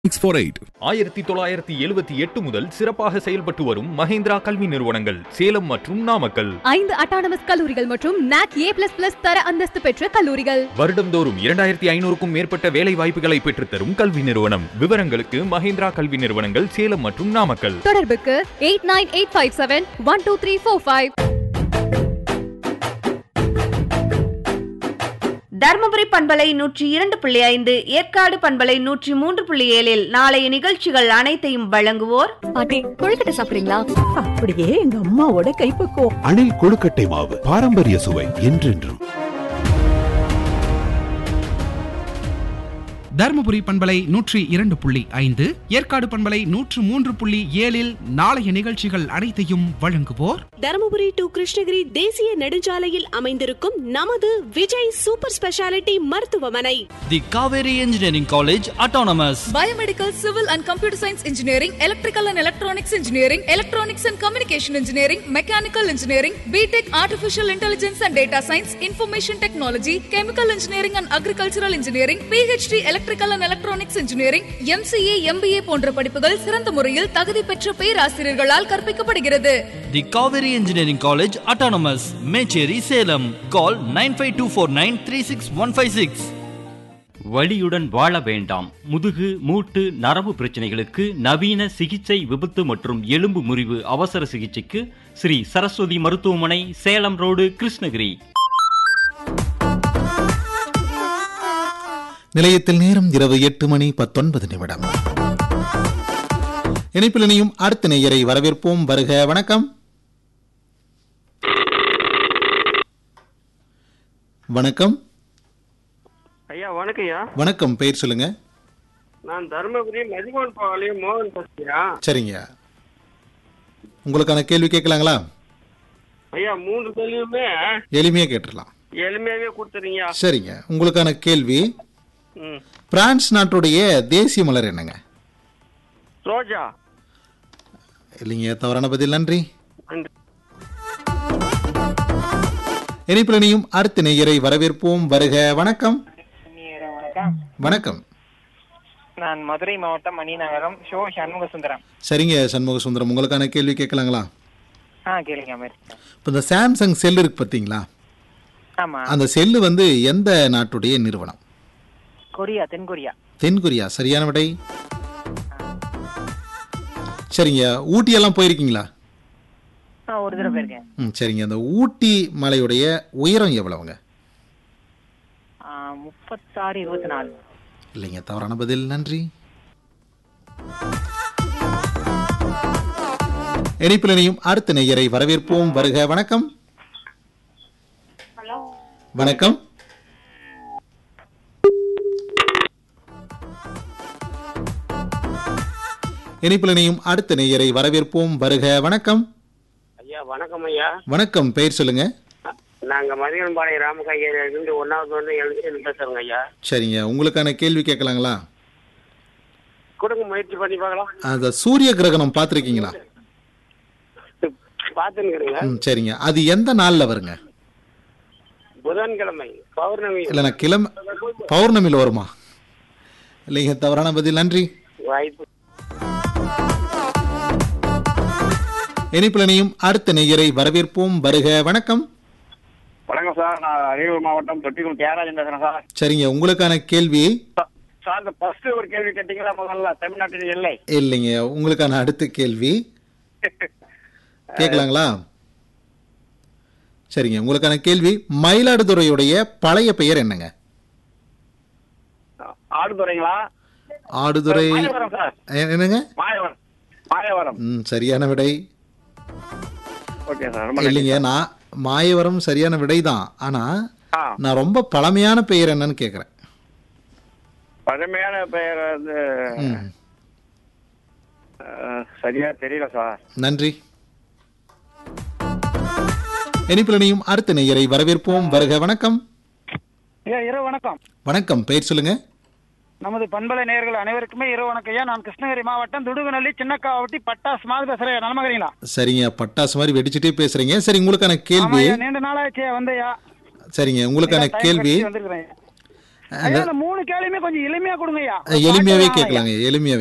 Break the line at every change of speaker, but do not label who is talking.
Six four eight
ஆயிரத்தி தொள்ளாயிரத்தி எழுபத்தி எட்டு முதல் சிறப்பாக செயல்பட்டு வரும் மஹேந்திரா கல்வி நிறுவனங்கள் சேலம் மற்றும் நாமக்கல்
ஐந்து அட்டானமஸ் கல்லூரிகள் மற்றும் நாக் ஏ பிளஸ் பிளஸ் தர அந்தஸ்து பெற்ற கல்லூரிகள்
வருடம்தோறும் இரண்டாயிரத்தி ஐநூறுக்கும் மேற்பட்ட வேலை வாய்ப்புகளை பெற்றுத்தரும் கல்வி நிறுவனம் விவரங்களுக்கு மஹேந்திரா கல்வி நிறுவனங்கள் சேலம் மற்றும் நாமக்கல்
தொடர்புக்கு eight nine eight five seven one two three four five
Dharmapuri பண்பலை நூற்றி இரண்டு புள்ளி ஐந்து ஏற்காடு பண்பலை நூற்றி மூன்று புள்ளி ஏழில் நாளைய நிகழ்ச்சிகள் அனைத்தையும் வழங்குவோர்
பாட்டி கொழுக்கட்டை சாப்பிடுறீங்களா
அப்படியே எங்க அம்மாவோட கைப்பக்குவம்
அணில் கொழுக்கட்டை மாவு பாரம்பரிய சுவை என்றென்றும்
தருமபுரி பண்பலை நூற்றி இரண்டு புள்ளி ஐந்து ஏற்காடு பண்பலை நூற்று மூன்று புள்ளி ஏழில் நாளைய நிகழ்ச்சிகள் அனைத்தையும் வழங்குவோர்
தருமபுரி டு கிருஷ்ணகிரி தேசிய நெடுஞ்சாலையில் அமைந்திருக்கும் நமது விஜய் சூப்பர் ஸ்பெஷாலிட்டி மருத்துவமனை
The Kaveri Engineering College Autonomous.
Biomedical civil and computer science engineering electrical and electronics engineering electronics and communication engineering mechanical engineering B Tech artificial intelligence and data science information technology chemical engineering and agricultural engineering PhD electrical and electronics engineering MCA MBA போன்ற படிப்புகள் சிறந்த முறையில் தகுதி பெற்ற பேராசிரியர்களால் கற்பிக்கப்படுகிறது
The Kaveri Engineering College Autonomous. Mecheri Salem. Call 95249
வலியுடன் வாழ வேண்டாம் முதுகு மூட்டு நரம்பு பிரச்சனைகளுக்கு நவீன சிகிச்சை விபத்து மற்றும் எலும்பு முறிவு அவசர சிகிச்சைக்கு ஸ்ரீ சரஸ்வதி மருத்துவமனை சேலம் ரோடு கிருஷ்ணகிரி
நிலையத்தில் நேரம் இரவு எட்டு மணி பத்தொன்பது நிமிடம் இணைப்பில் இணையும் அடுத்த நேயரை வரவேற்போம் வருக வணக்கம் வணக்கம்
ஐயா வணக்கம் ஐயா
வணக்கம் பெயர் சொல்லுங்க
நான் தருமபுரி மதிகோன் பாளையம் மோகன் பேசுறியா
சரிங்க உங்களுக்கான கேள்வி கேட்கலாங்களா
ஐயா மூன்று கேள்வியுமே
எளிமையா கேட்டுடலாம்
எளிமையாவே கொடுத்துறீங்க
சரிங்க உங்களுக்கான கேள்வி
ம்
பிரான்ஸ் நாட்டுடைய தேசிய மலர் என்னங்க
ரோஜா
இல்லைங்க தவறான பதில் நன்றி
நன்றி
இணைப்பில் இணையும் அடுத்த நேயரை வரவேற்போம் வருக வணக்கம்
வணக்கம்
வணக்கம்
நான் மதுரை மாவட்டம் மணிநகரம் ஷோ சண்முக சுந்தரம்
சரிங்க சண்முக சுந்தரம் உங்களுக்கான கேள்வி கேட்கலாங்களா
ஆ கேளுங்க அமீர்
இப்போ இந்த சாம்சங் செல் இருக்கு பார்த்தீங்களா
ஆமா
அந்த செல்லு வந்து எந்த நாட்டுடைய நிறுவனம்
கொரியா தென் கொரியா
தென்கொரியா சரியான விடை சரிங்க ஊட்டியெல்லாம் போயிருக்கீங்களா
ஆ ஒரு தடவை போயிருக்கேன்
ம் சரிங்க அந்த ஊட்டி மலையுடைய உயரம் எவ்வளவுங்க
ஆ, முப்பத்தாறு இருபத்தி நாலு
இல்லைங்க தவறான பதில் நன்றி இணைப்பில் இணையும் அடுத்த நேயரை வரவேற்போம் வருக வணக்கம் வணக்கம் இணைப்பில் இணையும் அடுத்த நேயரை வரவேற்போம் வருக வணக்கம்
ஐயா வணக்கம் ஐயா
வணக்கம் பெயர் சொல்லுங்க
நாங்க மதிகோன் பாளையம் ராமகையில இருந்து ஒன்னாவது வந்து எழுந்து பேசுறோங்க ஐயா
சரிங்க உங்களுக்கான கேள்வி கேட்கலாங்களா
கொடுங்க முயற்சி பண்ணி பார்க்கலாம்
அந்த சூரிய கிரகணம் பார்த்துருக்கீங்களா
பார்த்துன்னு
ம் சரிங்க அது எந்த நாளில் வருங்க
புதன்கிழமை பௌர்ணமி
இல்லைண்ணா கிழமை பௌர்ணமியில் வருமா இல்லைங்க தவறான பதில் நன்றி
வாய்ப்பு
இணைப்பில் இணையும் அடுத்த நேயரை வரவேற்போம் வருக வணக்கம்
வணக்கம் சார் நான் அரியலூர் மாவட்டம் தொட்டிக்குள் தியாகராஜன் பேசுறேன் சார்
சரிங்க உங்களுக்கான கேள்வி
சார் இந்த ஃபர்ஸ்ட் ஒரு கேள்வி கேட்டீங்களா முதல்ல தமிழ்நாட்டின் எல்லை
இல்லைங்க உங்களுக்கான அடுத்த கேள்வி கேட்கலாங்களா சரிங்க உங்களுக்கான கேள்வி மயிலாடுதுறையுடைய பழைய பெயர் என்னங்க
ஆடுதுறைங்களா
ஆடுதுறை
மாயவரம் சார்
எ- என்னங்க
மாயவரம் மாயவரம்
ம் சரியான விடை
ஓகே சார் ரொம்ப நன்றி.
இல்லைங்க நான் மாயவரம் சரியான விடை தான் ஆனா
ஆ
நான் ரொம்ப பழமையான பெயர் என்னன்னு கேட்குறேன்
பழமையான பெயர் வந்து
ம்
அஹ், சரியா தெரியல சார்
நன்றி இனிப்பில் இணையும் அடுத்த நேயரை வரவேற்போம் வருக வணக்கம்
ஐயா இரவு வணக்கம்
வணக்கம் பெயர் சொல்லுங்க
நமது பண்பலை நேயர்கள் அனைவருக்குமே இரவு வணக்கம் ஐயா நான் கிருஷ்ணகிரி மாவட்டம் துடுகுநல்லி சின்னக்காவட்டி பட்டாஸ் மாதிரி பேசுறேன் நலமகரீங்களா
சரிங்க பட்டாசு மாதிரி வெடிச்சிட்டே பேசுறீங்க சரி உங்களுக்கான கேள்வி
நீண்ட நாளாச்சு வந்தையா
சரிங்க உங்களுக்கான கேள்வி
வந்திருக்கிறேன் ஐயா இந்த மூணு கேள்வியுமே கொஞ்சம் எளிமையா கொடுங்க ஐயா
எளிமையாவே கேட்கலாங்க எளிமையாவே